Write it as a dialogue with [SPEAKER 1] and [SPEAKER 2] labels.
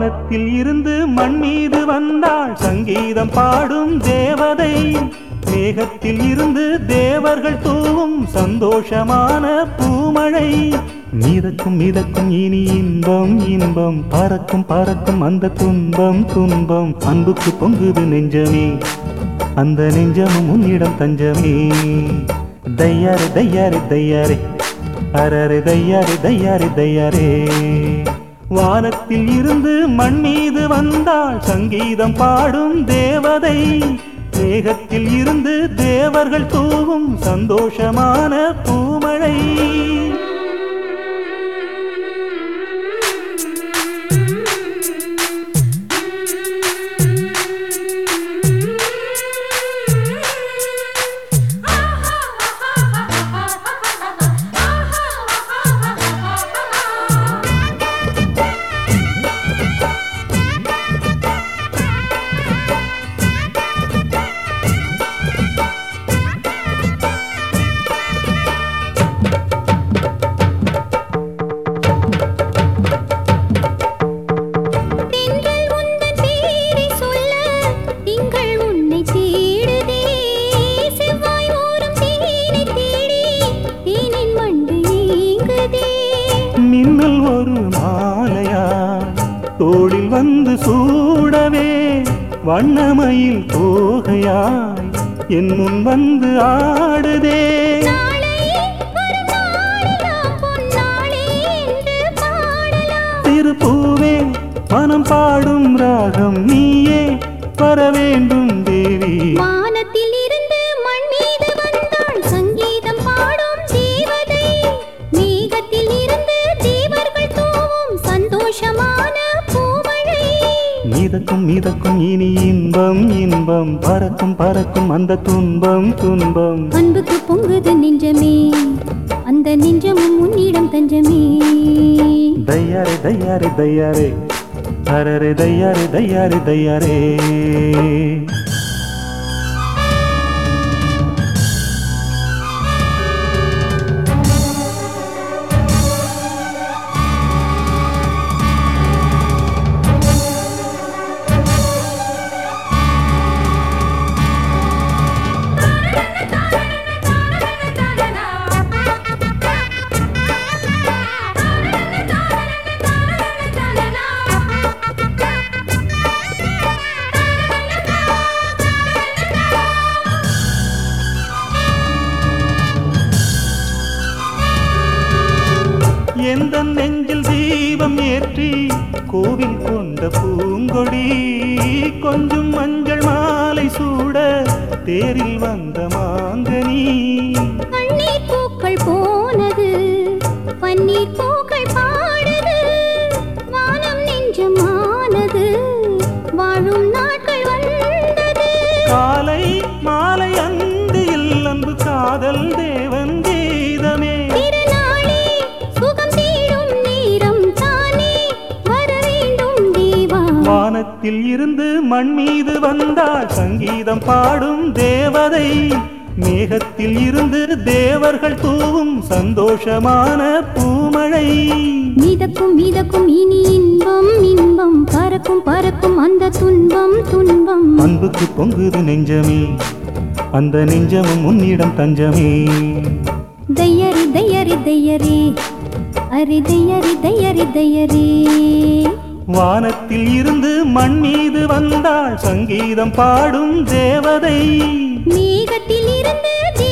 [SPEAKER 1] வானத்தில் இருந்து மண் மீது வந்தாள் சங்கீதம் பாடும் தேவதை மேகத்தில் இருந்து தேவர்கள் தூவும் சந்தோஷமான பூமழை மிதக்கும் மிதக்கும் இனி இன்பம் இன்பம் பறக்கும் பறக்கும் அந்த துன்பம் துன்பம் அன்புக்கு பொங்குது நெஞ்சமே அந்த நெஞ்சமும் உன்னிடம் தஞ்சமே தையாரே தையாரே தையாரே அரரே தையாரே தையாரே தையாரே வானத்தில் இருந்து மண் மீது வந்தாள் சங்கீதம் பாடும் தேவதை மேகத்தில் இருந்து தேவர்கள் தூவும் சந்தோஷமான பூமழை
[SPEAKER 2] திங்கள் உந்தன் பேரை சொல்ல திங்கள் உன்னை தேடுதே செவ்வாய் ஓரம் தேனை தேடி தேனின் மண்டு ஏங்குதே
[SPEAKER 1] மின்னல் ஒரு மாலையா தோளில் வந்து சூடவே வண்ணமயில் தோகையாய் என் முன் வந்து ஆடுதே
[SPEAKER 2] நாளை வரும் நாளெல்லாம் பொன்னாளே என்று பாடலாம்
[SPEAKER 1] திருப்பூவே மனம் பாடும் ராகம் நீயே வர வேண்டும் தேவி
[SPEAKER 2] வானத்தில் இருந்து மண் மீது வந்தாள் சங்கீதம் பாடும் தேவதை மேகத்தில் இருந்து தேவர்கள் தூவும் சந்தோஷமான பூமழை
[SPEAKER 1] மிதக்கும் மிதக்கும் இனி இன்பம் இன்பம் பறக்கும் பறக்கும் அந்த துன்பம் துன்பம்
[SPEAKER 2] அன்புக்கு பொங்குது நெஞ்சமே அந்த நெஞ்சமும் உன்னிடம் தஞ்சமே
[SPEAKER 1] தையாரே தையாரே தையாரே அரரே தையாரே தையாரே தையாரே எந்த நெஞ்சில் தீபம் ஏற்றி கோவில் கொண்ட பூங்கொடி கொஞ்சம் மஞ்சள் மாலை சூட தேரில் வந்த மாங்கனி
[SPEAKER 2] கண்ணீர் பூக்கள் போனது பன்னீர் பூக்கள் பாடுது வானம் நெஞ்சமானது வாழும் நாட்கள் வந்தது
[SPEAKER 1] காலை மாலை அந்தியில் அன்பு காதல் தேவன் கீதமே
[SPEAKER 2] திருநாளே சுகம் தேடும் நேரம் தானே வர வேண்டும் தேவா
[SPEAKER 1] வானத்தில் இருந்து மண் மீது வந்தாள் சங்கீதம் பாடும் தேவதை மேகத்தில் இருந்து தேவர்கள் தூவும் சந்தோஷமான பூமழை
[SPEAKER 2] மிதக்கும் மிதக்கும் இனி இன்பம் இன்பம் பறக்கும் பறக்கும் அந்த துன்பம் துன்பம்
[SPEAKER 1] அன்புக்கு பொங்குது நெஞ்சமே அந்த நெஞ்சமும் உன்னிடம் தஞ்சமே
[SPEAKER 2] தையரி தையரி தையரே அரி தையரி தையரி தையரே
[SPEAKER 1] வானத்தில் இருந்து மண் மீது வந்தாள் சங்கீதம் பாடும் தேவதை
[SPEAKER 2] மேகத்தில் இருந்து